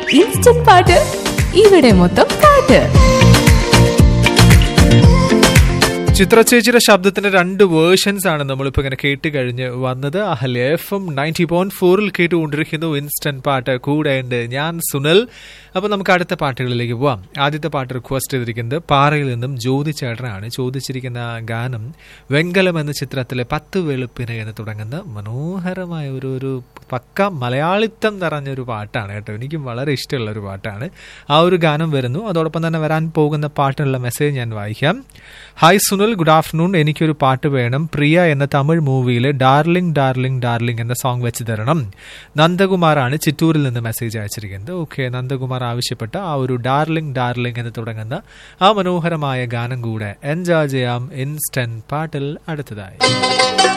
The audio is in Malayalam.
ഇൻസ്റ്റന്റ് പാട്ട് ഇവിടെ മൊത്തം പാട്ട് ചിത്ര ചേച്ചിയുടെ ശബ്ദത്തിന്റെ രണ്ട് വേർഷൻസ് ആണ് നമ്മളിപ്പോ ഇങ്ങനെ കേട്ട് കഴിഞ്ഞ് വന്നത് Ahalya F M ninety point ഫോറിൽ കേട്ടുകൊണ്ടിരിക്കുന്നു ഇൻസ്റ്റന്റ് പാട്ട് കൂടെ ഉണ്ട് ഞാൻ സുനിൽ അപ്പൊ നമുക്ക് അടുത്ത പാട്ടുകളിലേക്ക് പോവാം ആദ്യത്തെ പാട്ട് റിക്വസ്റ്റ് ചെയ്തിരിക്കുന്നത് പാറയിൽ നിന്നും ജ്യോതി ചേട്ടനാണ് ചോദിച്ചിരിക്കുന്ന ഗാനം വെങ്കലം എന്ന ചിത്രത്തിലെ പത്ത് വെളുപ്പിന് എന്ന് തുടങ്ങുന്ന മനോഹരമായ ഒരു ഒരു പക്ക മലയാളിത്തം നിറഞ്ഞൊരു പാട്ടാണ് കേട്ടോ എനിക്കും വളരെ ഇഷ്ടമുള്ള ഒരു പാട്ടാണ് ആ ഒരു ഗാനം വരുന്നു അതോടൊപ്പം തന്നെ വരാൻ പോകുന്ന പാട്ടിനുള്ള മെസ്സേജ് ഞാൻ വായിക്കാം ഹായ് സുനിൽ ഗുഡ് ആഫ്റ്റർനൂൺ എനിക്കൊരു പാട്ട് വേണം പ്രിയ എന്ന തമിഴ് മൂവിയിലെ ഡാർലിംഗ് ഡാർലിംഗ് ഡാർലിംഗ് എന്ന സോങ് വെച്ച് തരണം നന്ദകുമാറാണ് ചിറ്റൂരിൽ നിന്ന് മെസ്സേജ് അയച്ചിരിക്കുന്നത് ഓക്കെ നന്ദകുമാർ ആവശ്യപ്പെട്ട ആ ഒരു ഡാർലിംഗ് ഡാർലിംഗ് എന്ന് തുടങ്ങുന്ന ആ മനോഹരമായ ഗാനം കൂടെ എൻജോയ് ചെയ്യാം ഇൻസ്റ്റന്റ് പാട്ടിൽ അടുത്തതായി